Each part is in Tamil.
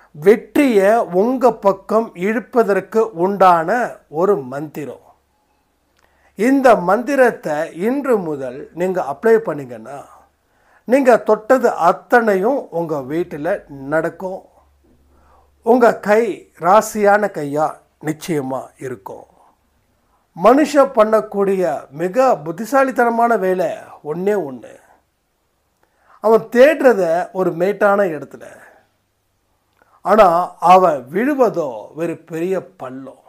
வெற்றியை உங்கள் பக்கம் இழுப்பதற்கு உண்டான ஒரு மந்திரம் இந்த மந்திரத்தை இன்று முதல் நீங்கள் அப்ளை பண்ணீங்கன்னா நீங்கள் தொட்டது அத்தனையும் உங்கள் வீட்டில் நடக்கும் உங்கள் கை ராசியான கையாக நிச்சயமாக இருக்கும் மனுஷன் பண்ணக்கூடிய மிக புத்திசாலித்தனமான வேலை ஒன்றே ஒன்று அவன் தேடுறத ஒரு மேட்டான இடத்துல ஆனால் அவன் விழுவதோ ஒரு பெரிய பள்ளம்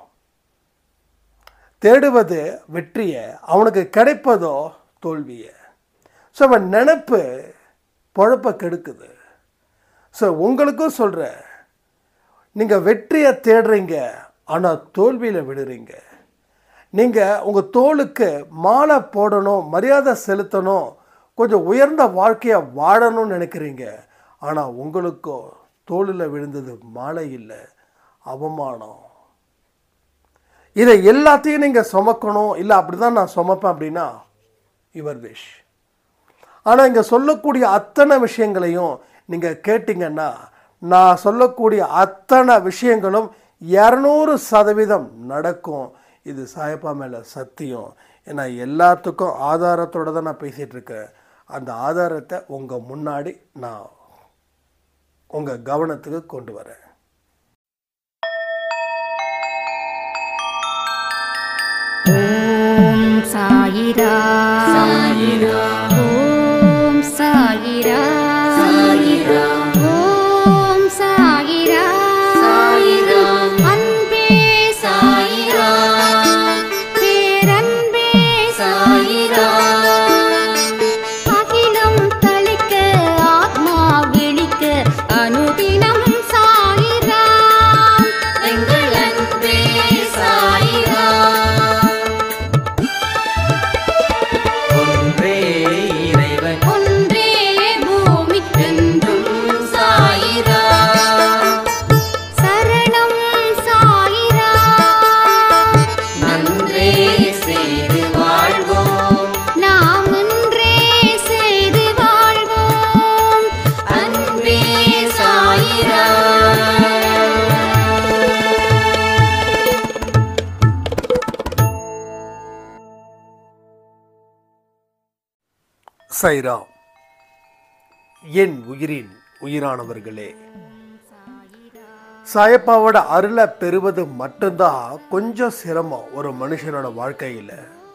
தேடுவது வெற்றியை அவனுக்கு கிடைப்பதோ தோல்வியை ஸோ அவன் நினப்பு பொழப்ப கெடுக்குது ஸோ உங்களுக்கும் சொல்கிறேன் நீங்கள் வெற்றியை தேடுறீங்க ஆனால் தோல்வியில் விடுறீங்க நீங்கள் உங்கள் தோளுக்கு மாலை போடணும் மரியாதை செலுத்தணும் கொஞ்சம் உயர்ந்த வாழ்க்கையை வாழணும்னு நினைக்கிறீங்க ஆனால் உங்களுக்கோ தோளில் விழுந்தது மாலை இல்லை அவமானம் இதை எல்லாத்தையும் நீங்கள் சுமக்கணும் இல்லை அப்படி தான் நான் சுமப்பேன் அப்படின்னா யுவர் விஷ் ஆனால் இங்கே சொல்லக்கூடிய அத்தனை விஷயங்களையும் நீங்கள் கேட்டிங்கன்னா நான் சொல்லக்கூடிய அத்தனை விஷயங்களும் இரநூறு சதவீதம் நடக்கும் இது சாயப்பா மேலே சத்தியம் ஏன்னா எல்லாத்துக்கும் ஆதாரத்தோடு தான் நான் பேசிகிட்டு இருக்கேன் அந்த ஆதாரத்தை உங்கள் முன்னாடி நான் உங்கள் கவனத்துக்கு கொண்டு வரேன் ஓம் சாயிரா சாயிரா ஓம் சாயிரா சாயிரா ஓம் சாயிரா சாயிரா அன்பே சாயிரா பேரன்பே சாயிரா அகிலம் தளிக்க ஆத்மா விழிக்க அனுதினம் சாயிரா எங்கள் அன்பே சாயிரா ஒன்றே இறைவன் ஒன்றே பூமிக்கென்றும் சாயிரா சரணம் சாயிரா நன்றே செய்து வாழ்வோம் நாம் ஒன்றே செய்து வாழ்வோம் அன்பே சாயிரா சைரா என் உயிரின் உயிரானவர்களே சாயப்பாவோட அருளை பெறுவது மட்டும்தான் கொஞ்சம் சிரமம் ஒரு மனுஷனோட வாழ்க்கையில்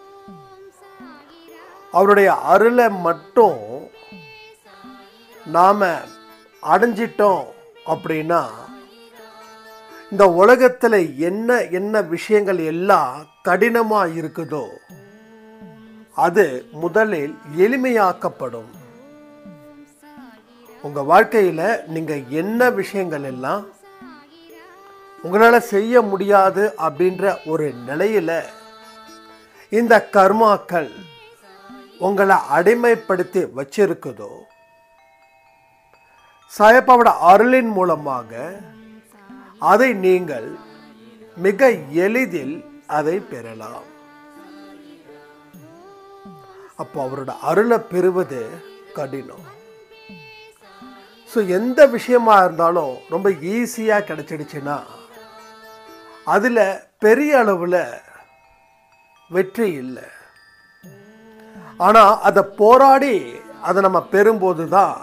அவருடைய அருளை மட்டும் நாம் அடைஞ்சிட்டோம் அப்படின்னா இந்த உலகத்தில் என்ன என்ன விஷயங்கள் எல்லாம் கடினமாக இருக்குதோ அது முதலில் எளிமையாக்கப்படும் உங்க வாழ்க்கையில நீங்க என்ன விஷயங்கள் எல்லாம் உங்களால செய்ய முடியாது அப்படின்ற ஒரு நிலையில இந்த கர்மாக்கள் உங்களை அடிமைப்படுத்தி வச்சிருக்குதோ சாயப்பாவோட அருளின் மூலமாக அதை நீங்கள் மிக எளிதில் அதை பெறலாம் அப்போ அவரோட அருளை பெறுவது கடினம் ஸோ எந்த விஷயமா இருந்தாலும் ரொம்ப ஈஸியாக கிடைச்சிடுச்சுன்னா அதில் பெரிய அளவில் வெற்றி இல்லை ஆனால் அதை போராடி அதை நம்ம பெறும்போது தான்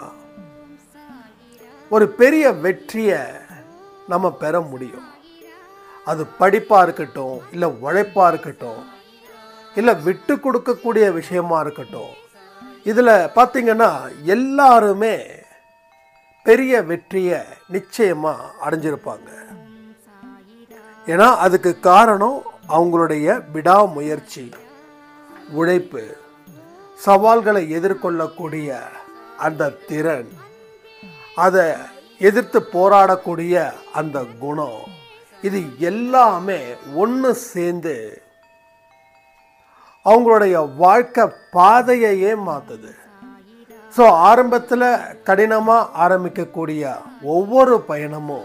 ஒரு பெரிய வெற்றியை நம்ம பெற முடியும் அது படிப்பாக இருக்கட்டும் இல்லை உழைப்பாக இருக்கட்டும் இல்லை விட்டு கொடுக்கக்கூடிய விஷயமா இருக்கட்டும் இதில் பார்த்தீங்கன்னா எல்லாருமே பெரிய வெற்றியை நிச்சயமாக அடைஞ்சிருப்பாங்க ஏன்னா அதுக்கு காரணம் அவங்களுடைய விடாமுயற்சி உழைப்பு சவால்களை எதிர்கொள்ளக்கூடிய அந்த திறன் அதை எதிர்த்து போராடக்கூடிய அந்த குணம் இது எல்லாமே ஒன்று சேர்ந்து அவங்களுடைய வாழ்க்கை பாதையையே மாற்றுது ஸோ ஆரம்பத்தில் கடினமாக ஆரம்பிக்கக்கூடிய ஒவ்வொரு பயணமும்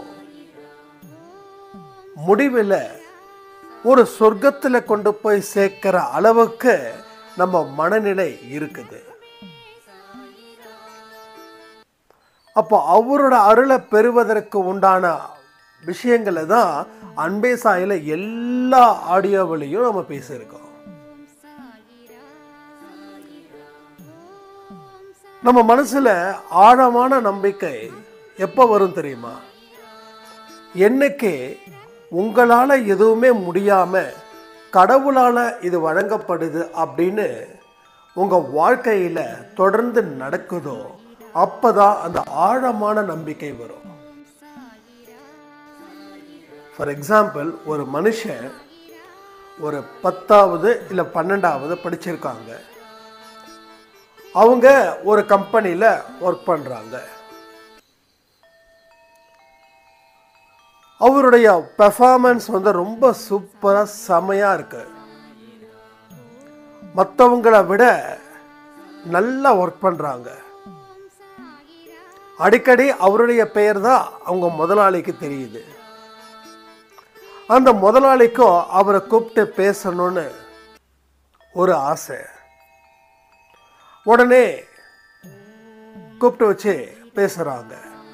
முடிவில் ஒரு சொர்க்கத்தில் கொண்டு போய் சேர்க்கிற அளவுக்கு நம்ம மனநிலை இருக்குது அப்போ அவரோட அருளை பெறுவதற்கு உண்டான விஷயங்களை தான் அன்பே சாயில எல்லா ஆடியோவிலையும் நம்ம பேசியிருக்கோம் நம்ம மனசுல ஆழமான நம்பிக்கை எப்போ வரும் தெரியுமா என்னைக்கு உங்களால எதுவுமே முடியாம கடவுளால இது வழங்கப்படுது அப்படின்னு உங்க வாழ்க்கையில தொடர்ந்து நடக்குதோ அப்பதான் அந்த ஆழமான நம்பிக்கை வரும் ஃபார் எக்ஸாம்பிள் ஒரு மனுஷன் ஒரு பத்தாவது இல்லை பன்னெண்டாவது படிச்சிருக்காங்க அவங்க ஒரு கம்பெனியில் ஒர்க் பண்ணுறாங்க அவருடைய பெர்ஃபார்மன்ஸ் வந்து ரொம்ப சூப்பராக செமையாக இருக்கு மற்றவங்களை விட நல்லா ஒர்க் பண்ணுறாங்க அடிக்கடி அவருடைய பெயர் தான் அவங்க முதலாளிக்கு தெரியுது அந்த முதலாளிக்கும் அவரை கூப்பிட்டு பேசணும்னு ஒரு ஆசை உடனே கூப்பிட்டு வச்சு பேசுறாங்க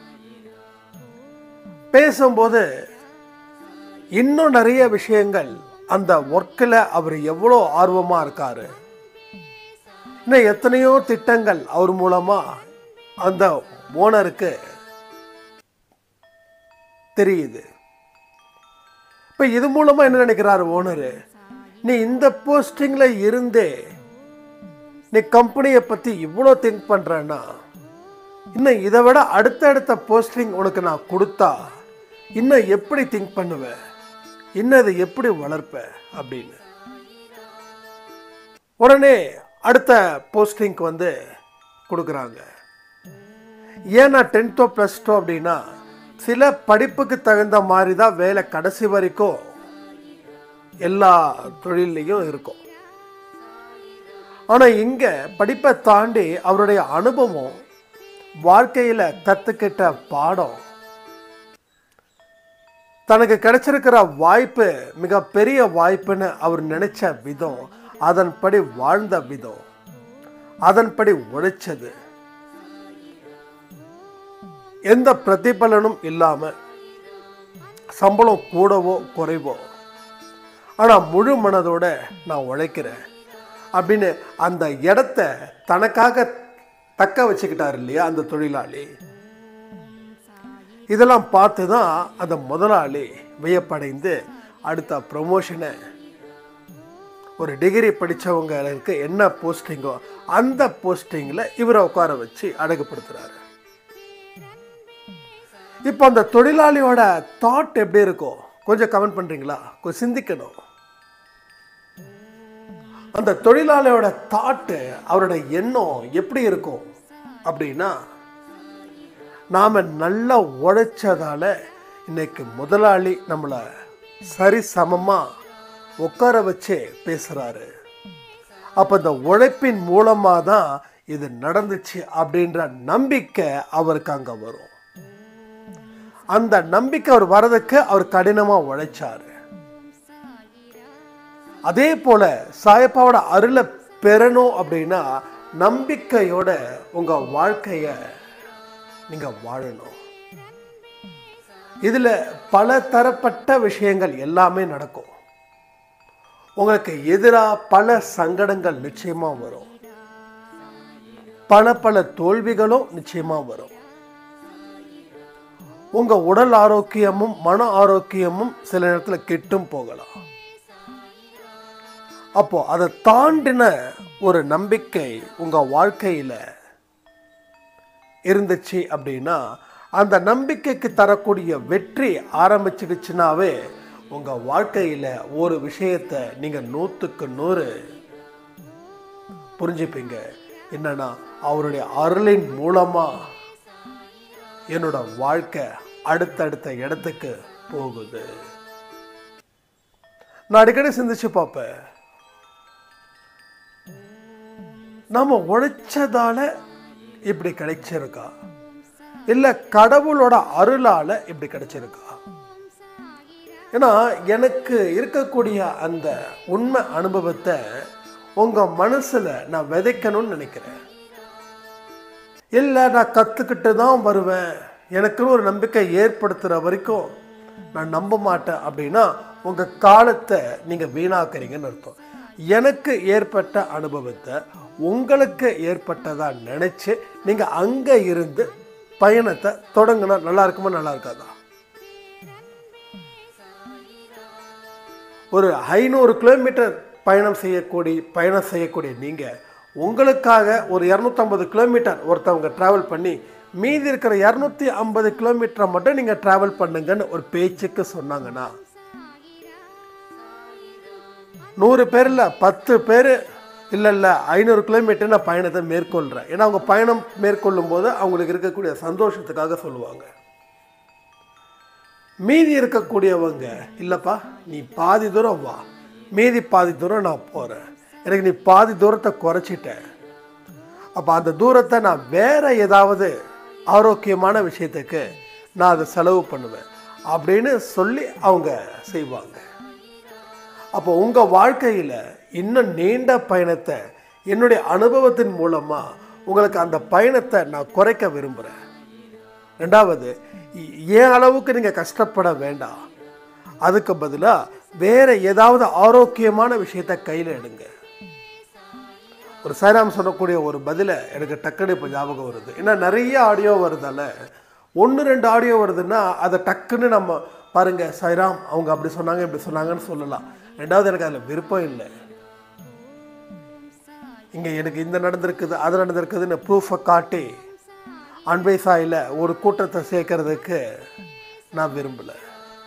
பேசும்போது இன்னும் நிறைய விஷயங்கள் அந்த ஒர்க்கில் அவர் எவ்வளோ ஆர்வமாக இருக்காரு இன்னும் எத்தனையோ திட்டங்கள் அவர் மூலமாக அந்த ஓனருக்கு தெரியுது இப்போ இது மூலமாக என்ன நினைக்கிறாரு ஓனரு நீ இந்த போஸ்டிங்கில் இருந்தே நீ கம்பெனியை பற்றி இவ்வளோ திங்க் பண்ணுறேன்னா இன்னும் இதை விட அடுத்தடுத்த போஸ்டிங் உனக்கு நான் கொடுத்தா இன்னும் எப்படி திங்க் பண்ணுவ இன்னும் இதை எப்படி வளர்ப்ப அப்படின்னு உடனே அடுத்த போஸ்டிங்க்கு வந்து கொடுக்குறாங்க ஏன் நான் டென்த்தோ ப்ளஸ் டூ அப்படின்னா சில படிப்புக்கு தகுந்த மாதிரி தான் வேலை கடைசி வரைக்கும் எல்லா தொழிலையும் இருக்கும் ஆனால் இங்கே படிப்பை தாண்டி அவருடைய அனுபவம் வாழ்க்கையில் கற்றுக்கிட்ட பாடம் தனக்கு கிடைச்சிருக்கிற வாய்ப்பு மிகப்பெரிய வாய்ப்புன்னு அவர் நினைச்ச விதம் அதன்படி வாழ்ந்த விதம் அதன்படி உழைச்சது எந்த பிரதிபலனும் இல்லாம சம்பளம் கூடவோ குறைவோ ஆனா முழு மனதோட நான் உழைக்கிறேன் அப்படின்னு அந்த இடத்த தனக்காக தக்க வச்சுக்கிட்டார் இல்லையா அந்த தொழிலாளி இதெல்லாம் பார்த்து தான் அந்த முதலாளி வியப்படைந்து அடுத்த ப்ரொமோஷனை ஒரு டிகிரி படித்தவங்களுக்கு என்ன போஸ்டிங்கோ அந்த போஸ்டிங்கில் இவரை உட்கார வச்சு அழகுபடுத்துறாரு இப்போ அந்த தொழிலாளியோட தாட் எப்படி இருக்கும் கொஞ்சம் கமெண்ட் பண்ணுறீங்களா கொஞ்சம் சிந்திக்கணும் அந்த தொழிலாளியோட தாட்டு அவரோட எண்ணம் எப்படி இருக்கும் அப்படின்னா நாம் நல்லா உழைச்சதால இன்னைக்கு முதலாளி நம்மளை சரி சமமாக உட்கார வச்சே பேசுகிறாரு அப்போ இந்த உழைப்பின் மூலமாக தான் இது நடந்துச்சு அப்படின்ற நம்பிக்கை அவருக்கு அங்கே வரும் அந்த நம்பிக்கை அவர் வர்றதுக்கு அவர் கடினமாக உழைச்சாரு அதே போல சாயப்பாவோட அருளை பெறணும் அப்படின்னா நம்பிக்கையோட உங்க வாழ்க்கைய நீங்க வாழணும் இதுல பல தரப்பட்ட விஷயங்கள் எல்லாமே நடக்கும் உங்களுக்கு எதிராக பல சங்கடங்கள் நிச்சயமா வரும் பல பல தோல்விகளும் நிச்சயமா வரும் உங்க உடல் ஆரோக்கியமும் மன ஆரோக்கியமும் சில நேரத்துல கெட்டும் போகலாம் அப்போ அதை தாண்டின ஒரு நம்பிக்கை உங்க வாழ்க்கையில இருந்துச்சு அப்படின்னா அந்த நம்பிக்கைக்கு தரக்கூடிய வெற்றி ஆரம்பிச்சிடுச்சுனாவே உங்க வாழ்க்கையில ஒரு விஷயத்தை நீங்க நூத்துக்கு நூறு புரிஞ்சுப்பீங்க என்னன்னா அவருடைய அருளின் மூலமா என்னோட வாழ்க்கை அடுத்தடுத்த இடத்துக்கு போகுது நான் அடிக்கடி சிந்திச்சு பார்ப்பேன் நாம உழைச்சதால இப்படி கிடைச்சிருக்கா இல்ல கடவுளோட அருளால இப்படி கிடைச்சிருக்கா ஏன்னா எனக்கு இருக்கக்கூடிய அந்த உண்மை அனுபவத்தை உங்க மனசுல நான் விதைக்கணும்னு நினைக்கிறேன் இல்லை நான் கற்றுக்கிட்டு தான் வருவேன் எனக்குன்னு ஒரு நம்பிக்கை ஏற்படுத்துகிற வரைக்கும் நான் நம்ப மாட்டேன் அப்படின்னா உங்கள் காலத்தை நீங்கள் வீணாக்குறீங்கன்னு அர்த்தம் எனக்கு ஏற்பட்ட அனுபவத்தை உங்களுக்கு ஏற்பட்டதா நினச்சி நீங்கள் அங்கே இருந்து பயணத்தை தொடங்கினா நல்லா இருக்குமா நல்லா இருக்காதா ஒரு ஐநூறு கிலோமீட்டர் பயணம் செய்யக்கூடிய பயணம் செய்யக்கூடிய நீங்கள் உங்களுக்காக ஒரு இரநூத்தம்பது கிலோமீட்டர் ஒருத்தவங்க ட்ராவல் பண்ணி மீதி இருக்கிற இரநூத்தி ஐம்பது கிலோமீட்டரை மட்டும் நீங்கள் ட்ராவல் பண்ணுங்கன்னு ஒரு பேச்சுக்கு சொன்னாங்கன்னா நூறு பேரில் பத்து பேர் இல்லை இல்லை ஐநூறு கிலோமீட்டர் நான் பயணத்தை மேற்கொள்கிறேன் ஏன்னா அவங்க பயணம் மேற்கொள்ளும் போது அவங்களுக்கு இருக்கக்கூடிய சந்தோஷத்துக்காக சொல்லுவாங்க மீதி இருக்கக்கூடியவங்க இல்லைப்பா நீ பாதி தூரம் வா மீதி பாதி தூரம் நான் போகிறேன் எனக்கு நீ பாதி தூரத்தை குறைச்சிட்ட அப்போ அந்த தூரத்தை நான் வேற ஏதாவது ஆரோக்கியமான விஷயத்துக்கு நான் அதை செலவு பண்ணுவேன் அப்படின்னு சொல்லி அவங்க செய்வாங்க அப்போ உங்கள் வாழ்க்கையில் இன்னும் நீண்ட பயணத்தை என்னுடைய அனுபவத்தின் மூலமாக உங்களுக்கு அந்த பயணத்தை நான் குறைக்க விரும்புகிறேன் ரெண்டாவது இ- ஏன் அளவுக்கு நீங்கள் கஷ்டப்பட வேண்டாம் அதுக்கு பதிலாக வேற ஏதாவது ஆரோக்கியமான விஷயத்தை கையில் எடுங்க ஒரு சாய்ராம் சொல்லக்கூடிய ஒரு பதிலை எனக்கு டக்குன்னு இப்போ ஞாபகம் வருது ஏன்னா நிறைய ஆடியோ வருதால ஒன்று ரெண்டு ஆடியோ வருதுன்னா அதை டக்குன்னு நம்ம பாருங்க சாய்ராம் அவங்க அப்படி சொன்னாங்க இப்படி சொன்னாங்கன்னு சொல்லலாம் ரெண்டாவது எனக்கு அதில் விருப்பம் இல்லை இங்கே எனக்கு இந்த நடந்திருக்குது அது நடந்திருக்குதுன்னு ப்ரூஃபை காட்டி அன்பை சாயில் ஒரு கூட்டத்தை சேர்க்கறதுக்கு நான் விரும்பலை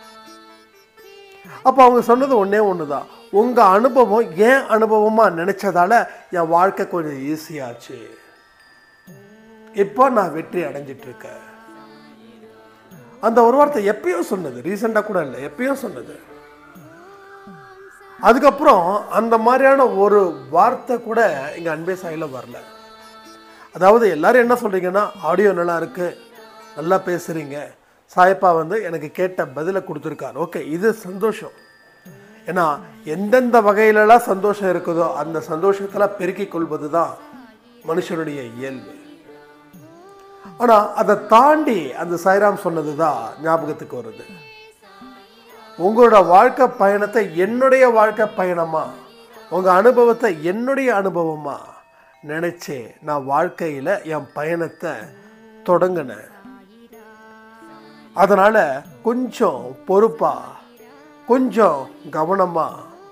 அப்போ அவங்க சொன்னது ஒன்றே ஒன்று தான் உங்கள் அனுபவம் ஏன் அனுபவமாக நினச்சதால என் வாழ்க்கை கொஞ்சம் ஈஸியாச்சு இப்போ நான் வெற்றி அடைஞ்சிட்டு இருக்கேன் அந்த ஒரு வார்த்தை எப்பயோ சொன்னது ரீசெண்டாக கூட இல்லை எப்பயோ சொன்னது அதுக்கப்புறம் அந்த மாதிரியான ஒரு வார்த்தை கூட இங்கே அன்பே சாயில வரல அதாவது எல்லாரும் என்ன சொல்கிறீங்கன்னா ஆடியோ நல்லா இருக்கு நல்லா பேசுகிறீங்க சாயப்பா வந்து எனக்கு கேட்ட பதிலை கொடுத்துருக்காரு ஓகே இது சந்தோஷம் ஏன்னா எந்தெந்த வகையிலலாம் சந்தோஷம் இருக்குதோ அந்த சந்தோஷத்தில் பெருக்கிக் கொள்வது தான் மனுஷனுடைய இயல்பு ஆனால் அதை தாண்டி அந்த சாய்ராம் சொன்னது தான் ஞாபகத்துக்கு வருது உங்களோட வாழ்க்கை பயணத்தை என்னுடைய வாழ்க்கை பயணமா உங்கள் அனுபவத்தை என்னுடைய அனுபவமா நினச்சி நான் வாழ்க்கையில் என் பயணத்தை தொடங்கினேன் அதனால் கொஞ்சம் பொறுப்பா கொஞ்சம் கவனமா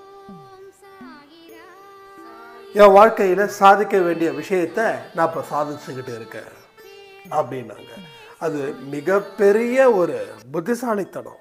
என் வாழ்க்கையில் சாதிக்க வேண்டிய விஷயத்தை நான் இப்போ சாதிச்சுக்கிட்டு இருக்கேன் அப்படின்னாங்க அது மிகப்பெரிய ஒரு புத்திசாலித்தனம்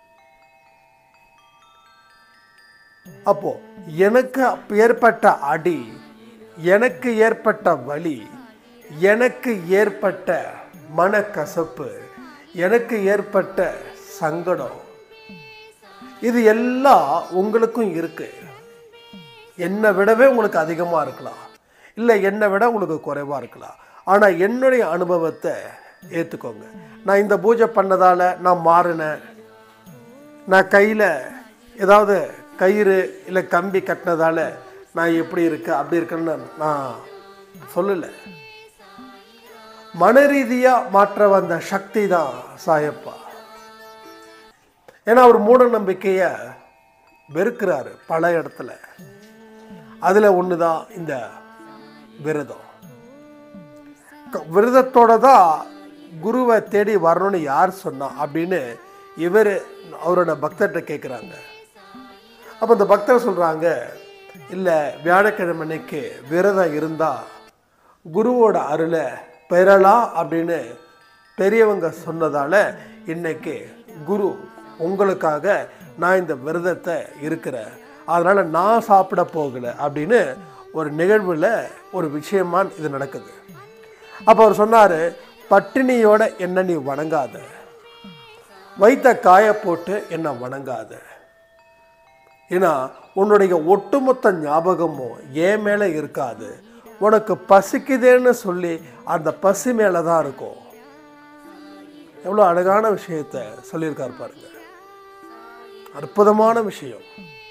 அப்போ எனக்கு ஏற்பட்ட அடி எனக்கு ஏற்பட்ட வலி எனக்கு ஏற்பட்ட மனக்கசப்பு எனக்கு ஏற்பட்ட சங்கடம் இது எல்லாம் உங்களுக்கும் இருக்கு என்னை விடவே உங்களுக்கு அதிகமாக இருக்கலாம் இல்லை என்னை விட உங்களுக்கு குறைவாக இருக்கலாம் ஆனால் என்னுடைய அனுபவத்தை ஏற்றுக்கோங்க நான் இந்த பூஜை பண்ணதால் நான் மாறினேன் நான் கையில் ஏதாவது கயிறு இல்லை கம்பி கட்டினதால நான் எப்படி இருக்கேன் அப்படி இருக்கேன்னு நான் சொல்லலை மன ரீதியாக மாற்ற வந்த சக்தி தான் சாயப்பா ஏன்னா அவர் மூட நம்பிக்கையை வெறுக்கிறாரு பல இடத்துல அதில் ஒன்று தான் இந்த விரதம் க- விரதத்தோட தான் குருவை தேடி வரணும்னு யார் சொன்னா அப்படின்னு இவர் அவரோட பக்தர்கிட்ட கேட்குறாங்க அப்போ இந்த பக்தர் சொல்கிறாங்க இல்லை வியாழக்கிழமை அன்னைக்கு விரதம் இருந்தால் குருவோட அருளை பெறலாம் அப்படின்னு பெரியவங்க சொன்னதால இன்னைக்கு குரு உங்களுக்காக நான் இந்த விரதத்தை இருக்கிறேன் அதனால் நான் சாப்பிட போகலை அப்படின்னு ஒரு நிகழ்வில் ஒரு விஷயமா இது நடக்குது அப்போ அவர் சொன்னார் பட்டினியோட என்ன நீ வணங்காத வைத்த காய போட்டு என்னை வணங்காத ஏன்னா உன்னுடைய ஒட்டுமொத்த ஞாபகமும் என் மேலே இருக்காது உனக்கு பசிக்குதேன்னு சொல்லி அந்த பசி மேலே தான் இருக்கும் எவ்வளோ அழகான விஷயத்த சொல்லியிருக்கார் பாருங்க அற்புதமான விஷயம்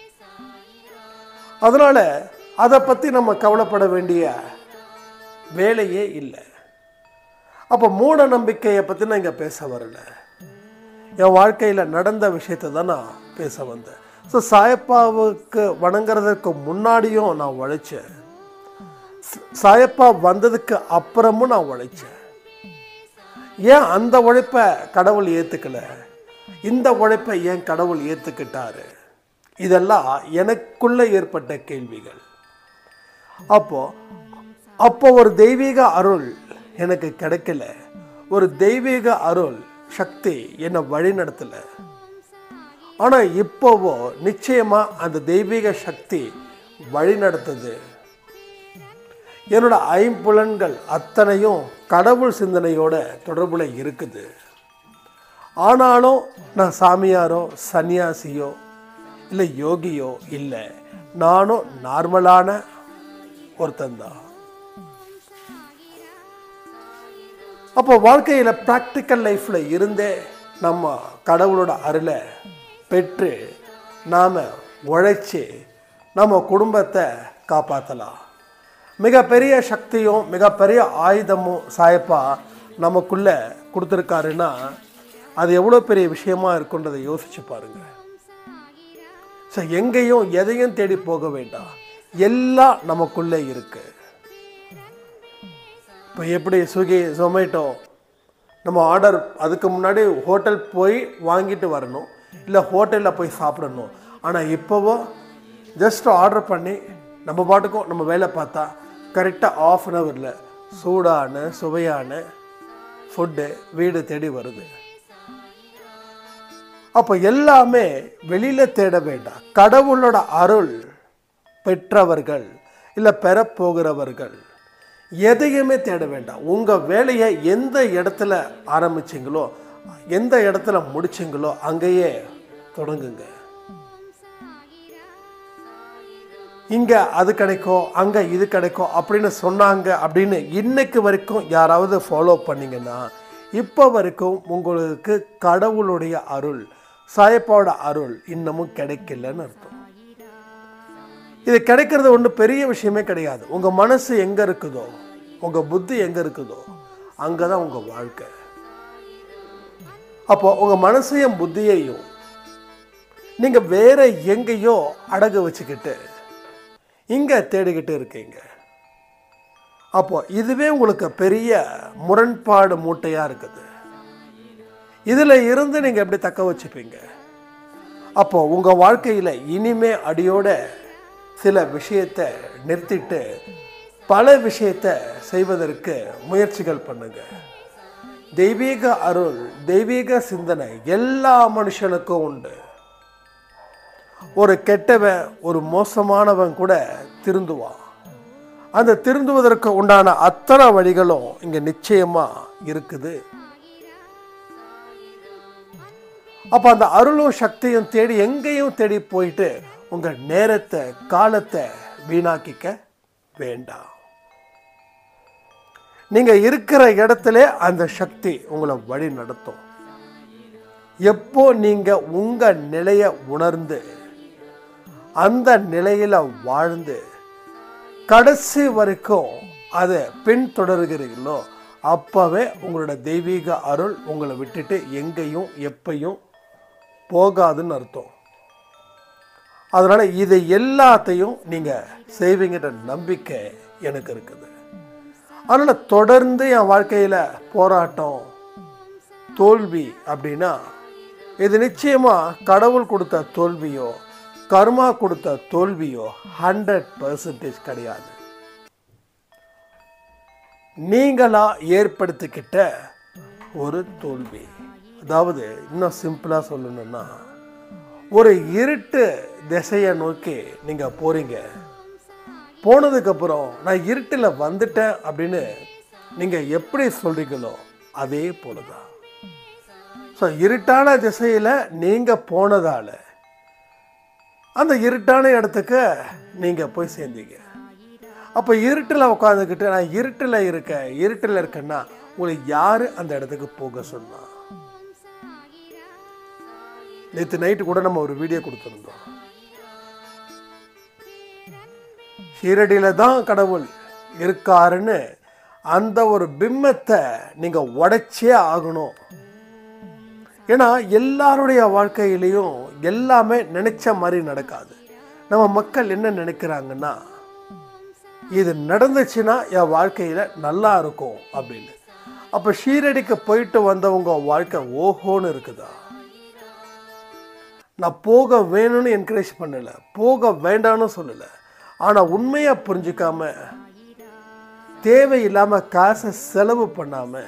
அதனால அதை பற்றி நம்ம கவலைப்பட வேண்டிய வேலையே இல்லை அப்போ மூட நம்பிக்கையை பற்றி நான் இங்கே பேச வரல என் வாழ்க்கையில் நடந்த விஷயத்தை தான் நான் பேச வந்தேன் ஸோ சாயப்பாவுக்கு வணங்குறதுக்கு முன்னாடியும் நான் உழைச்சேன் ச- சாயப்பா வந்ததுக்கு அப்புறமும் நான் உழைச்சேன் ஏன் அந்த உழைப்பை கடவுள் ஏற்றுக்கல இந்த உழைப்பை ஏன் கடவுள் ஏற்றுக்கிட்டாரு இதெல்லாம் எனக்குள்ள ஏற்பட்ட கேள்விகள் அப்போ அப்போ ஒரு தெய்வீக அருள் எனக்கு கிடைக்கல ஒரு தெய்வீக அருள் சக்தி என்னை வழி நடத்தல ஆனால் இப்போவோ நிச்சயமா அந்த தெய்வீக சக்தி வழி நடத்துது என்னோட ஐம்புலன்கள் அத்தனையும் கடவுள் சிந்தனையோட தொடர்புல இருக்குது ஆனாலும் நான் சாமியாரோ சன்னியாசியோ இல்லை யோகியோ இல்லை நானும் நார்மலான ஒருத்தன்தான் அப்போ வாழ்க்கையில் ப்ராக்டிக்கல் லைஃப்பில் இருந்தே நம்ம கடவுளோட அருளை பெற்று நாம் உழைச்சி நம்ம குடும்பத்தை காப்பாற்றலாம் மிகப்பெரிய சக்தியும் மிகப்பெரிய ஆயுதமும் சாயப்பா நமக்குள்ளே கொடுத்துருக்காருன்னா அது எவ்வளோ பெரிய விஷயமா இருக்குன்றதை யோசிச்சு பாருங்க ஸோ எங்கேயும் எதையும் தேடி போக வேண்டாம் எல்லாம் நமக்குள்ளே இருக்குது இப்போ எப்படி ஸ்விக்கி ஜொமேட்டோ நம்ம ஆர்டர் அதுக்கு முன்னாடி ஹோட்டல் போய் வாங்கிட்டு வரணும் இல்லை ஹோட்டலில் போய் சாப்பிடணும் ஆனால் இப்போவோ ஜஸ்ட் ஆர்டர் பண்ணி நம்ம பாட்டுக்கும் நம்ம வேலை பார்த்தா கரெக்டாக ஆஃப் அன் ஹவரில் சூடான சுவையான ஃபுட்டு வீடு தேடி வருது அப்போ எல்லாமே வெளியில் தேட வேண்டாம் கடவுளோட அருள் பெற்றவர்கள் இல்லை பெறப்போகிறவர்கள் எதையுமே தேட வேண்டாம் உங்கள் வேலையை எந்த இடத்துல ஆரம்பிச்சிங்களோ எந்த இடத்துல முடிச்சிங்களோ அங்கேயே தொடங்குங்க இங்கே அது கிடைக்கும் அங்கே இது கிடைக்கும் அப்படின்னு சொன்னாங்க அப்படின்னு இன்னைக்கு வரைக்கும் யாராவது ஃபாலோ பண்ணீங்கன்னா இப்போ வரைக்கும் உங்களுக்கு கடவுளுடைய அருள் சாயப்பாவோட அருள் இன்னமும் கிடைக்கலன்னு அர்த்தம் இது கிடைக்கிறது ஒன்றும் பெரிய விஷயமே கிடையாது உங்கள் மனசு எங்கே இருக்குதோ உங்கள் புத்தி எங்கே இருக்குதோ அங்கே தான் உங்கள் வாழ்க்கை அப்போ உங்கள் மனசையும் புத்தியையும் நீங்கள் வேற எங்கேயோ அடகு வச்சுக்கிட்டு இங்கே தேடிக்கிட்டு இருக்கீங்க அப்போ இதுவே உங்களுக்கு பெரிய முரண்பாடு மூட்டையாக இருக்குது இதில் இருந்து நீங்கள் எப்படி தக்க வச்சுப்பீங்க அப்போ உங்கள் வாழ்க்கையில் இனிமே அடியோட சில விஷயத்தை நிறுத்திட்டு பல விஷயத்தை செய்வதற்கு முயற்சிகள் பண்ணுங்க தெய்வீக அருள் தெய்வீக சிந்தனை எல்லா மனுஷனுக்கும் உண்டு ஒரு கெட்டவன் ஒரு மோசமானவன் கூட திருந்துவான் அந்த திருந்துவதற்கு உண்டான அத்தனை வழிகளும் இங்க நிச்சயமா இருக்குது அப்ப அந்த அருளும் சக்தியும் தேடி எங்கேயும் தேடி போயிட்டு உங்க நேரத்தை காலத்தை வீணாக்கிக்க வேண்டாம் நீங்க இருக்கிற இடத்துல அந்த சக்தி உங்களை வழி நடத்தும் எப்போ நீங்க உங்க நிலையை உணர்ந்து அந்த நிலையில வாழ்ந்து கடைசி வரைக்கும் அதை பின்தொடர்கிறீர்களோ அப்பவே உங்களோட தெய்வீக அருள் உங்களை விட்டுட்டு எங்கேயும் எப்பையும் போகாதுன்னு அர்த்தம் அதனால இதை எல்லாத்தையும் நீங்க செய்வீங்கன்ற நம்பிக்கை எனக்கு இருக்குது அதனால தொடர்ந்து என் வாழ்க்கையில போராட்டம் தோல்வி அப்படின்னா இது நிச்சயமா கடவுள் கொடுத்த தோல்வியோ கர்மா கொடுத்த தோல்வியோ ஹண்ட்ரட் பர்சன்டேஜ் கிடையாது நீங்களா ஏற்படுத்திக்கிட்ட ஒரு தோல்வி அதாவது இன்னும் சிம்பிளா சொல்லணும்னா ஒரு இருட்டு திசையை நோக்கி நீங்க போறீங்க போனதுக்கப்புறம் நான் இருட்டில் வந்துட்டேன் அப்படின்னு நீங்க எப்படி சொல்றீங்களோ அதே போலதான் ஸோ இருட்டான திசையில் நீங்கள் போனதால அந்த இருட்டான இடத்துக்கு நீங்கள் போய் சேர்ந்தீங்க அப்போ இருட்டில் உட்காந்துக்கிட்டு நான் இருட்டில் இருக்கேன் இருட்டில் இருக்கேன்னா உங்களை யார் அந்த இடத்துக்கு போக சொன்னா நேற்று நைட்டு கூட நம்ம ஒரு வீடியோ கொடுத்துருந்தோம் ஷீரடியில் தான் கடவுள் இருக்காருன்னு அந்த ஒரு பிம்பத்தை நீங்கள் உடைச்சே ஆகணும் ஏன்னா எல்லாருடைய வாழ்க்கையிலையும் எல்லாமே நினைச்ச மாதிரி நடக்காது நம்ம மக்கள் என்ன நினைக்கிறாங்கன்னா இது நடந்துச்சுன்னா என் வாழ்க்கையில் நல்லா இருக்கும் அப்படின்னு அப்போ ஷீரடிக்கு போயிட்டு வந்தவங்க வாழ்க்கை ஓஹோன்னு இருக்குதா நான் போக வேணும்னு என்கரேஜ் பண்ணலை போக வேண்டாம்னு சொல்லலை ஆனால் உண்மையை புரிஞ்சுக்காம தேவையில்லாமல் காசை செலவு பண்ணாமல்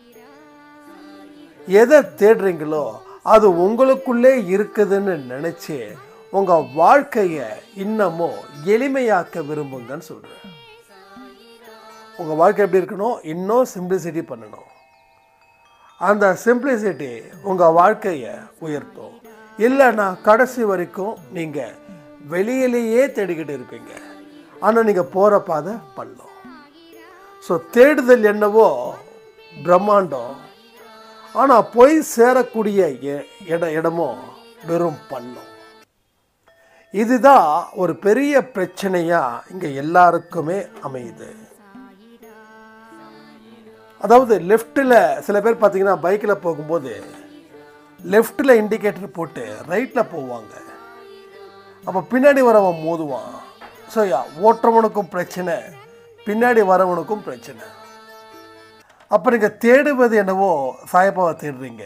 எதை தேடுறீங்களோ அது உங்களுக்குள்ளே இருக்குதுன்னு நினச்சி உங்கள் வாழ்க்கையை இன்னமும் எளிமையாக்க விரும்புங்கன்னு சொல்கிறேன் உங்கள் வாழ்க்கை எப்படி இருக்கணும் இன்னும் சிம்பிளிசிட்டி பண்ணணும் அந்த சிம்பிளிசிட்டி உங்கள் வாழ்க்கையை உயர்த்தும் இல்லைன்னா கடைசி வரைக்கும் நீங்கள் வெளியிலேயே தேடிக்கிட்டு இருப்பீங்க ஆனால் நீங்கள் போகிற பாதை பள்ளம் ஸோ தேடுதல் என்னவோ பிரம்மாண்டம் ஆனால் போய் சேரக்கூடிய எ- இட இடமோ வெறும் பள்ளம் இதுதான் ஒரு பெரிய பிரச்சனையா இங்க எல்லாருக்குமே அமையுது அதாவது லெஃப்ட்டில் சில பேர் பார்த்தீங்கன்னா பைக்கில் போகும்போது லெஃப்ட்டில் இண்டிகேட்டர் போட்டு ரைட்டில் போவாங்க அப்போ பின்னாடி வரவன் மோதுவான் ஸோ ஓட்டுறவனுக்கும் பிரச்சனை பின்னாடி வரவனுக்கும் பிரச்சனை அப்போ நீங்கள் தேடுவது என்னவோ சாயப்பாவை தேடுறீங்க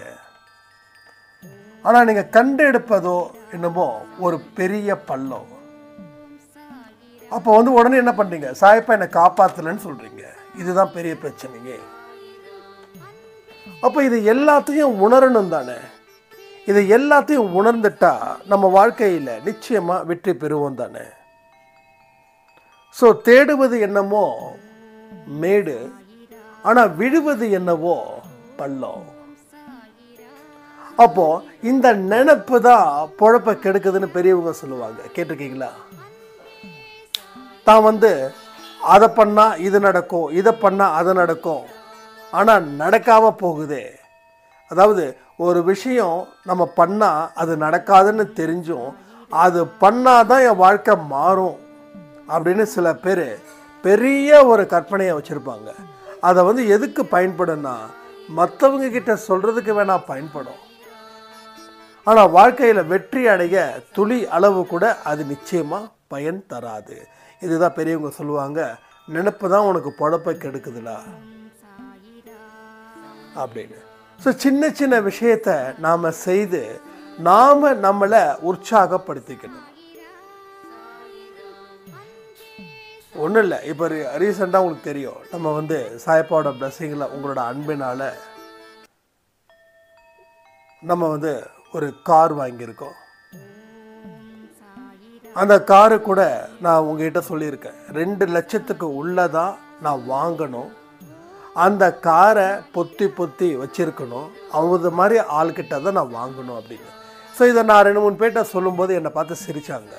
ஆனால் நீங்கள் கண்டெடுப்பதோ என்னமோ ஒரு பெரிய பள்ளம் அப்போ வந்து உடனே என்ன பண்ணுறீங்க சாயப்பா என்னை காப்பாற்றலன்னு சொல்கிறீங்க இதுதான் பெரிய பிரச்சனையே அப்போ இது எல்லாத்தையும் உணரணும் தானே இதை எல்லாத்தையும் உணர்ந்துட்டா நம்ம வாழ்க்கையில் நிச்சயமாக வெற்றி பெறுவோம் தானே ஸோ தேடுவது என்னமோ மேடு ஆனால் விழுவது என்னவோ பள்ளம் அப்போ இந்த நினைப்பு தான் பொழப்ப கெடுக்குதுன்னு பெரியவங்க சொல்லுவாங்க கேட்டிருக்கீங்களா தான் வந்து அதை பண்ணா இது நடக்கும் இதை பண்ணா அது நடக்கும் ஆனால் நடக்காம போகுதே அதாவது ஒரு விஷயம் நம்ம பண்ணா அது நடக்காதுன்னு தெரிஞ்சும் அது பண்ணாதான் என் வாழ்க்கை மாறும் அப்படின்னு சில பேர் பெரிய ஒரு கற்பனையை வச்சுருப்பாங்க அதை வந்து எதுக்கு பயன்படும்னா மற்றவங்க கிட்ட சொல்கிறதுக்கு வேணா பயன்படும் ஆனால் வாழ்க்கையில் வெற்றி அடைய துளி அளவு கூட அது நிச்சயமாக பயன் தராது இதுதான் பெரியவங்க சொல்லுவாங்க நினைப்பு தான் உனக்கு பொழப்பை கெடுக்குதுடா அப்படின்னு ஸோ சின்ன சின்ன விஷயத்த நாம் செய்து நாம் நம்மளை உற்சாகப்படுத்திக்கணும் ஒன்றும் இல்லை இப்போ ரீசெண்டாக உங்களுக்கு தெரியும் நம்ம வந்து சாயப்பாவோட பிளஸ்ஸிங்கில் உங்களோட அன்பினால் நம்ம வந்து ஒரு கார் வாங்கியிருக்கோம் அந்த காரு கூட நான் உங்ககிட்ட சொல்லியிருக்கேன் ரெண்டு லட்சத்துக்கு உள்ளதா நான் வாங்கணும் அந்த காரை பொத்தி பொத்தி வச்சிருக்கணும் அவங்க மாதிரி ஆள்கிட்ட தான் நான் வாங்கணும் அப்படின்னு ஸோ இதை நான் ரெண்டு மூணு பேர்ட்ட சொல்லும்போது என்னை பார்த்து சிரிச்சாங்க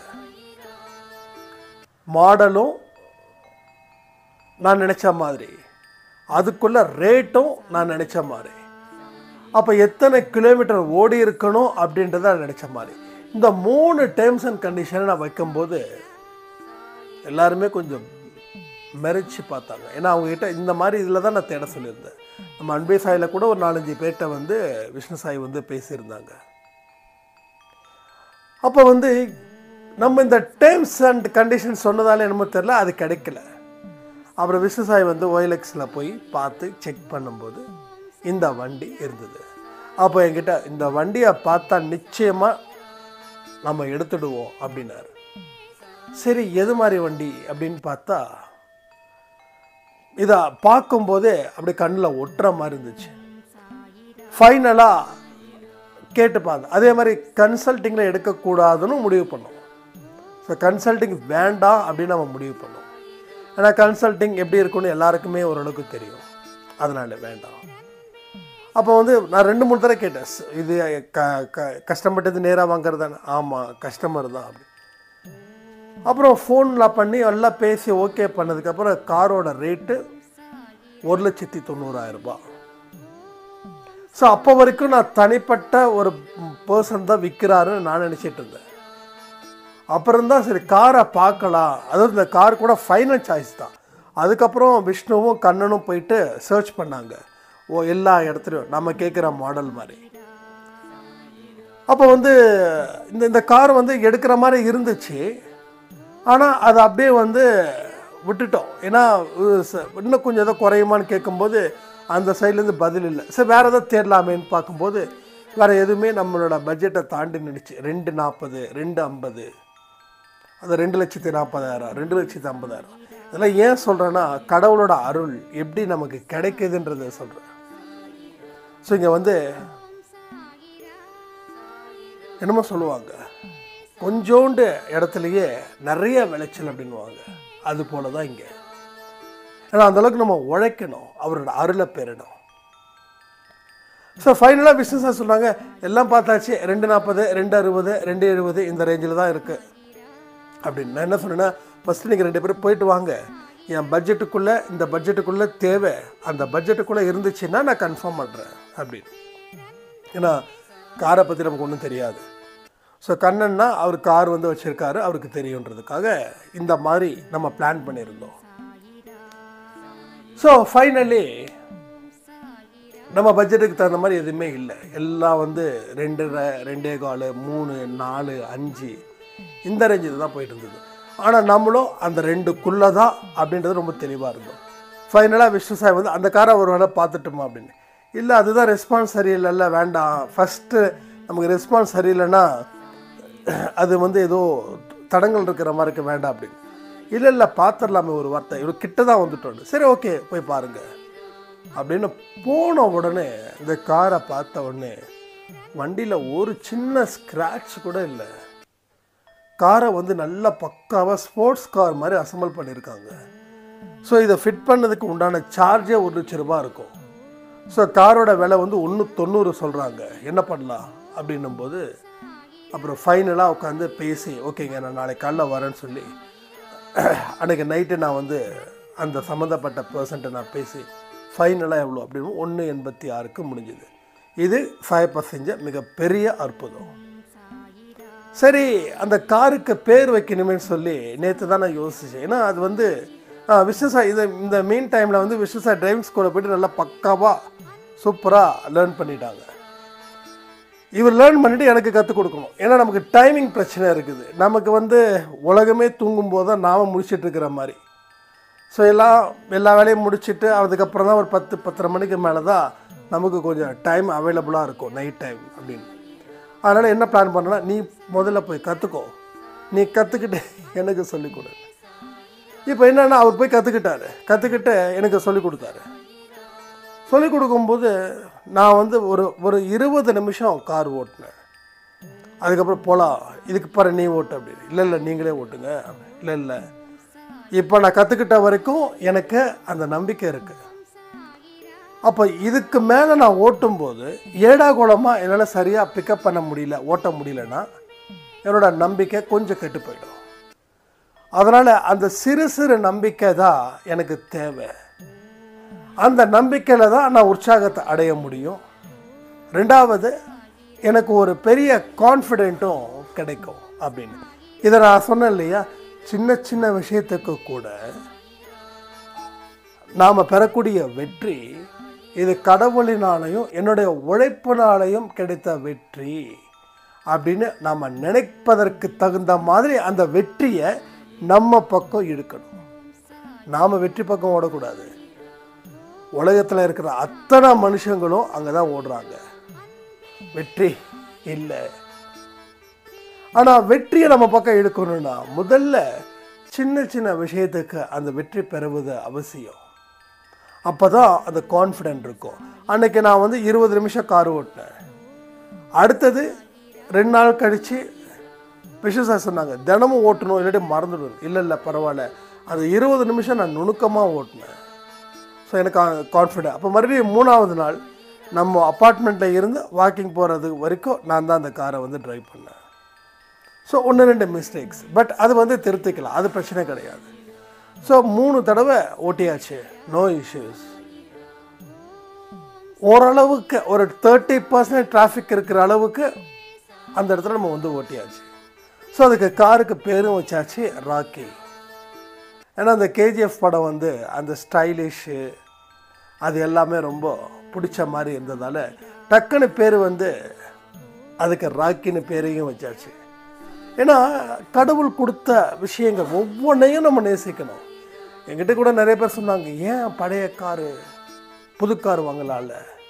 மாடலும் நான் நினச்ச மாதிரி அதுக்குள்ள ரேட்டும் நான் நினச்ச மாதிரி அப்போ எத்தனை கிலோமீட்டர் ஓடி இருக்கணும் அப்படின்றத நான் நினச்ச மாதிரி இந்த மூணு டேர்ம்ஸ் அண்ட் கண்டிஷனை நான் வைக்கும்போது எல்லாருமே கொஞ்சம் மெரிச்சு பார்த்தாங்க ஏன்னா அவங்ககிட்ட இந்த மாதிரி இதில் தான் நான் தேட சொல்லியிருந்தேன் நம்ம அன்பே சாயில் கூட ஒரு நாலஞ்சு பேர்கிட்ட வந்து விஷ்ணு சாய் வந்து பேசியிருந்தாங்க அப்போ வந்து நம்ம இந்த டேர்ம்ஸ் அண்ட் கண்டிஷன் சொன்னதால என்னமோ தெரில அது கிடைக்கல அப்புறம் விஷ்ணு சாய் வந்து ஓஎல்எக்ஸில் போய் பார்த்து செக் பண்ணும்போது இந்த வண்டி இருந்தது அப்போ என்கிட்ட இந்த வண்டியை பார்த்தா நிச்சயமாக நம்ம எடுத்துடுவோம் அப்படின்னாரு சரி எது மாதிரி வண்டி அப்படின்னு பார்த்தா இதை பார்க்கும்போதே அப்படி கண்ணில் ஒட்டுற மாதிரி இருந்துச்சு ஃபைனலாக கேட்டு பார்த்தேன் அதே மாதிரி கன்சல்ட்டிங்கில் எடுக்கக்கூடாதுன்னு முடிவு பண்ணோம் ஸோ கன்சல்ட்டிங் வேண்டாம் அப்படின்னு நம்ம முடிவு பண்ணோம் ஏன்னா கன்சல்ட்டிங் எப்படி இருக்கும்னு எல்லாருக்குமே ஓரளவுக்கு தெரியும் அதனால வேண்டாம் அப்போ வந்து நான் ரெண்டு மூணு தடவை கேட்டேன் "ஸ்- இது க க கஸ்டமர்கிட்ட நேராக வாங்குறது தானே ஆமாம் கஸ்டமர் தான் அப்படி அப்புறம் ஃபோனில் பண்ணி எல்லாம் பேசி ஓகே பண்ணதுக்கப்புறம் காரோட ரேட்டு ஒரு லட்சத்தி தொண்ணூறாயிரம் ரூபாய் ஸோ அப்போ வரைக்கும் நான் தனிப்பட்ட ஒரு பர்சன் தான் விற்கிறாருன்னு நான் நினச்சிட்டு இருந்தேன் அப்புறம் தான் சரி காரை பார்க்கலாம் அதாவது இந்த கார் கூட ஃபைனல் சாய்ஸ் தான் அதுக்கப்புறம் விஷ்ணுவும் கண்ணனும் போயிட்டு சர்ச் பண்ணாங்க ஓ எல்லா இடத்துலையும் நம்ம கேட்குற மாடல் மாதிரி அப்போ வந்து இந்த இந்த கார் வந்து எடுக்கிற மாதிரி இருந்துச்சு ஆனால் அது அப்படியே வந்து விட்டுட்டோம் ஏன்னா இது ச- இன்னும் கொஞ்சம் ஏதோ குறையுமான்னு கேட்கும்போது அந்த சைட்லேருந்து பதில் இல்லை சரி வேறு ஏதோ தேடலாமேன்னு பார்க்கும்போது வேறு எதுவுமே நம்மளோட பட்ஜெட்டை தாண்டி நின்றுச்சு ரெண்டு நாற்பது ரெண்டு ஐம்பது அது ரெண்டு லட்சத்தி நாற்பதாயிரம் ரெண்டு லட்சத்தி ஐம்பதாயிரம் இதெல்லாம் ஏன் சொல்கிறேன்னா கடவுளோட அருள் எப்படி நமக்கு கிடைக்குதுன்றதை சொல்கிறேன் ஸோ இங்கே வந்து என்னமோ சொல்லுவாங்க கொஞ்சோண்டு இடத்துலையே நிறைய விளைச்சல் அப்படின்னுவாங்க அது போல தான் இங்கே ஏன்னா அந்த அளவுக்கு நம்ம உழைக்கணும் அவரோட அருளை பெறணும் ஸோ ஃபைனலாக பிஸ்னஸாக சொல்கிறாங்க எல்லாம் பார்த்தாச்சு ரெண்டு நாற்பது ரெண்டு அறுபது ரெண்டு எழுபது இந்த ரேஞ்சில் தான் இருக்குது அப்படின்னு நான் என்ன சொன்னேன்னா ஃபஸ்ட்டு நீங்கள் ரெண்டு பேரும் போயிட்டு வாங்க என் பட்ஜெட்டுக்குள்ளே இந்த பட்ஜெட்டுக்குள்ளே தேவை அந்த பட்ஜெட்டுக்குள்ளே இருந்துச்சுன்னா நான் கன்ஃபார்ம் பண்ணுறேன் அப்படின்னு ஏன்னா காரை பற்றி நமக்கு ஒன்றும் தெரியாது ஸோ கண்ணன்னா அவர் கார் வந்து வச்சுருக்காரு அவருக்கு தெரியுன்றதுக்காக இந்த மாதிரி நம்ம பிளான் பண்ணியிருந்தோம் ஸோ ஃபைனலி நம்ம பட்ஜெட்டுக்கு தகுந்த மாதிரி எதுவுமே இல்லை எல்லாம் வந்து ரெண்டு ர- ரெண்டே கால் மூணு நாலு அஞ்சு இந்த ரேஞ்சில் தான் போயிட்டு இருந்தது ஆனால் நம்மளும் அந்த ரெண்டுக்குள்ளே தான் அப்படின்றது ரொம்ப தெளிவாக இருந்தோம் ஃபைனலாக விஷ்ணு சாய் வந்து அந்த காரை ஒரு வேளை பார்த்துட்டுமா அப்படின்னு இல்லை அதுதான் ரெஸ்பான்ஸ் சரியில்லைல்ல வேண்டாம் ஃபஸ்ட்டு நமக்கு ரெஸ்பான்ஸ் சரியில்லைன்னா அது வந்து ஏதோ தடங்கள் இருக்கிற மாதிரி இருக்க வேண்டாம் அப்படின்னு இல்லை இல்லை பார்த்துடலாமே ஒரு வார்த்தை இவர் கிட்ட தான் வந்துட்டோம் சரி ஓகே போய் பாருங்கள் அப்படின்னு போன உடனே இந்த காரை பார்த்த உடனே வண்டியில் ஒரு சின்ன ஸ்க்ராட்ச் கூட இல்லை காரை வந்து நல்லா பக்காவாக ஸ்போர்ட்ஸ் கார் மாதிரி அசம்பிள் பண்ணியிருக்காங்க ஸோ இதை ஃபிட் பண்ணதுக்கு உண்டான சார்ஜே ஒரு லட்ச ரூபாய் இருக்கும் ஸோ காரோட விலை வந்து ஒன்று தொண்ணூறு சொல்கிறாங்க என்ன பண்ணலாம் அப்படின்னும்போது அப்புறம் ஃபைனலாக உட்காந்து பேசி ஓகேங்க நான் நாளைக்கு காலைல வரேன்னு சொல்லி அன்றைக்கி நைட்டு நான் வந்து அந்த சம்மந்தப்பட்ட பர்சன்ட்டை நான் பேசி ஃபைனலாக எவ்வளோ அப்படின்னு ஒன்று எண்பத்தி ஆறுக்கு முடிஞ்சுது இது ஃபைவ் பர்சன்ட் மிகப்பெரிய அற்புதம் சரி அந்த காருக்கு பேர் வைக்கணுமேன்னு சொல்லி நேற்று தான் நான் யோசித்தேன் ஏன்னா அது வந்து விஸ்வசா இது இந்த மெயின் டைமில் வந்து விஸ்வசா டிரைவிங் ஸ்கூலில் போயிட்டு நல்லா பக்காவாக சூப்பராக லேர்ன் பண்ணிட்டாங்க இவர் லேர்ன் பண்ணிவிட்டு எனக்கு கற்றுக் கொடுக்கணும் ஏன்னா நமக்கு டைமிங் பிரச்சனை இருக்குது நமக்கு வந்து உலகமே தூங்கும்போது தான் நாம் முடிச்சிட்டு இருக்கிற மாதிரி ஸோ எல்லாம் எல்லா வேலையும் முடிச்சுட்டு அதுக்கப்புறம் தான் ஒரு பத்து பத்தரை மணிக்கு மேலே தான் நமக்கு கொஞ்சம் டைம் அவைலபிளாக இருக்கும் நைட் டைம் அப்படின்னு அதனால் என்ன பிளான் பண்ணனா நீ முதல்ல போய் கற்றுக்கோ நீ கற்றுக்கிட்டு எனக்கு சொல்லிக் கொடு இப்போ என்னென்னா அவர் போய் கற்றுக்கிட்டாரு கற்றுக்கிட்டு எனக்கு சொல்லிக் கொடுத்தாரு சொல்லிக் கொடுக்கும்போது நான் வந்து ஒரு ஒரு இருபது நிமிஷம் கார் ஓட்டினேன் அதுக்கப்புறம் போகலாம் இதுக்கு பாரு நீ ஓட்டு அப்படின்னு இல்லை இல்லை நீங்களே ஓட்டுங்க இல்லை இல்லை இப்போ நான் கற்றுக்கிட்ட வரைக்கும் எனக்கு அந்த நம்பிக்கை இருக்குது அப்போ இதுக்கு மேலே நான் ஓட்டும்போது ஏடா குளமாக என்னால் சரியாக பிக்கப் பண்ண முடியல ஓட்ட முடியலன்னா என்னோட நம்பிக்கை கொஞ்சம் கெட்டு போயிடும் அதனால் அந்த சிறு சிறு நம்பிக்கை தான் எனக்கு தேவை அந்த நம்பிக்கையில் தான் நான் உற்சாகத்தை அடைய முடியும் ரெண்டாவது எனக்கு ஒரு பெரிய கான்ஃபிடென்ட்டும் கிடைக்கும் அப்படின்னு இதை நான் சொன்னேன் இல்லையா சின்ன சின்ன விஷயத்துக்கு கூட நாம் பெறக்கூடிய வெற்றி இது கடவுளினாலையும் என்னுடைய உழைப்பினாலையும் கிடைத்த வெற்றி அப்படின்னு நாம் நினைப்பதற்கு தகுந்த மாதிரி அந்த வெற்றியை நம்ம பக்கம் இழுக்கணும் நாம் வெற்றி பக்கம் ஓடக்கூடாது உலகத்தில் இருக்கிற அத்தனை மனுஷங்களும் அங்கே தான் ஓடுறாங்க வெற்றி இல்லை ஆனால் வெற்றியை நம்ம பக்கம் எடுக்கணும்னா முதல்ல சின்ன சின்ன விஷயத்துக்கு அந்த வெற்றி பெறுவது அவசியம் அப்போ தான் அந்த கான்ஃபிடென்ட் இருக்கும் அன்னைக்கு நான் வந்து இருபது நிமிஷம் கார் ஓட்டினேன் அடுத்தது ரெண்டு நாள் கழித்து விஷயம் சொன்னாங்க தினமும் ஓட்டணும் இல்லாட்டி மறந்துடும் இல்லை இல்லை பரவாயில்ல அது இருபது நிமிஷம் நான் நுணுக்கமாக ஓட்டினேன் ஸோ எனக்கு கான்ஃபிடென்ட் அப்போ மறுபடியும் மூணாவது நாள் நம்ம அப்பார்ட்மெண்ட்டில் இருந்து வாக்கிங் போகிறது வரைக்கும் நான் தான் அந்த காரை வந்து டிரைவ் பண்ணேன் ஸோ ஒன்று ரெண்டு மிஸ்டேக்ஸ் பட் அது வந்து திருத்திக்கலாம் அது பிரச்சனை கிடையாது ஸோ மூணு தடவை ஓட்டியாச்சு நோ இஷ்யூஸ் ஓரளவுக்கு ஒரு தேர்ட்டி பர்சன்ட் டிராஃபிக் இருக்கிற அளவுக்கு அந்த இடத்துல நம்ம வந்து ஓட்டியாச்சு ஸோ அதுக்கு காருக்கு பேரும் வச்சாச்சு ராக்கி ஏன்னா அந்த கேஜிஎஃப் படம் வந்து அந்த ஸ்டைலிஷு அது எல்லாமே ரொம்ப பிடிச்ச மாதிரி இருந்ததால் டக்குன்னு பேர் வந்து அதுக்கு ராக்கின்னு பேரையும் வச்சாச்சு ஏன்னா கடவுள் கொடுத்த விஷயங்கள் ஒவ்வொன்றையும் நம்ம நேசிக்கணும் என்கிட்ட கூட நிறைய பேர் சொன்னாங்க ஏன் பழைய காரு புது கார் வாங்கலாம்ல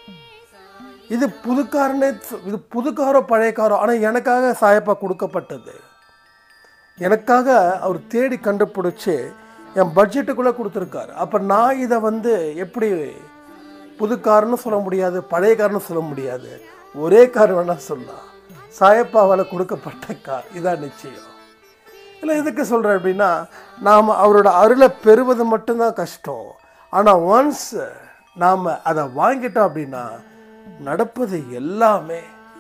இது புது காருன்னே சொ- இது புது காரோ பழைய காரோ ஆனால் எனக்காக சாயப்பா கொடுக்கப்பட்டது எனக்காக அவர் தேடி கண்டுபிடிச்சி என் பட்ஜெட்டுக்குள்ளே கொடுத்துருக்காரு அப்போ நான் இதை வந்து எப்படி புது கார்னு சொல்ல முடியாது பழைய கார்னு சொல்ல முடியாது ஒரே கார் வேணால் சொல்லலாம் சாயப்பாவால் கொடுக்கப்பட்ட கார் இதான் நிச்சயம் இல்லை எதுக்கு சொல்கிறேன் அப்படின்னா நாம் அவரோட அருளை பெறுவது மட்டும்தான் கஷ்டம் ஆனால் ஒன்ஸ் நாம் அதை வாங்கிட்டோம் அப்படின்னா நடப்பது எல்லாமே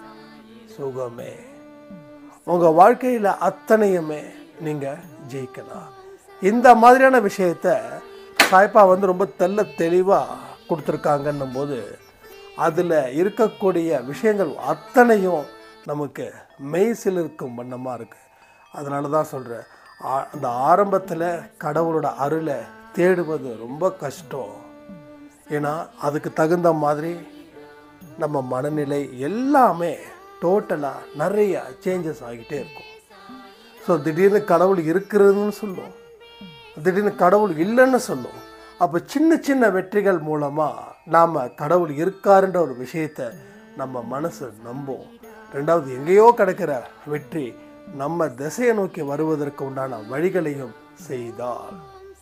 சுகமே உங்கள் வாழ்க்கையில் அத்தனையுமே நீங்கள் ஜெயிக்கலாம் இந்த மாதிரியான விஷயத்த சாய்ப்பா வந்து ரொம்ப தெல்ல தெளிவாக கொடுத்துருக்காங்கன்னும் போது அதில் இருக்கக்கூடிய விஷயங்கள் அத்தனையும் நமக்கு மெய்சில் இருக்கும் வண்ணமாக இருக்குது அதனால தான் சொல்கிறேன் அந்த ஆரம்பத்தில் கடவுளோட அருளை தேடுவது ரொம்ப கஷ்டம் ஏன்னா அதுக்கு தகுந்த மாதிரி நம்ம மனநிலை எல்லாமே டோட்டலாக நிறைய சேஞ்சஸ் ஆகிட்டே இருக்கும் ஸோ திடீர்னு கடவுள் இருக்கிறதுன்னு சொல்லும் திடீர்னு கடவுள் இல்லைன்னு சொல்லும் அப்போ சின்ன சின்ன வெற்றிகள் மூலமாக நாம் கடவுள் இருக்காருன்ற ஒரு விஷயத்தை நம்ம மனசு நம்பும் ரெண்டாவது எங்கேயோ கிடைக்கிற வெற்றி நம்ம திசையை நோக்கி வருவதற்கு உண்டான வழிகளையும் செய்தால்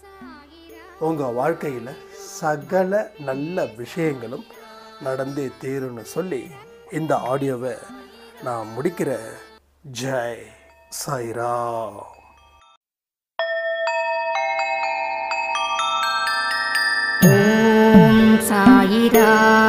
உங்கள் வாழ்க்கையில் சகல நல்ல விஷயங்களும் நடந்தே தீரும்னு சொல்லி இந்த ஆடியோவை நான் முடிக்கிறேன் ஜெய் சாய்ராம் ஓம் சாயிரா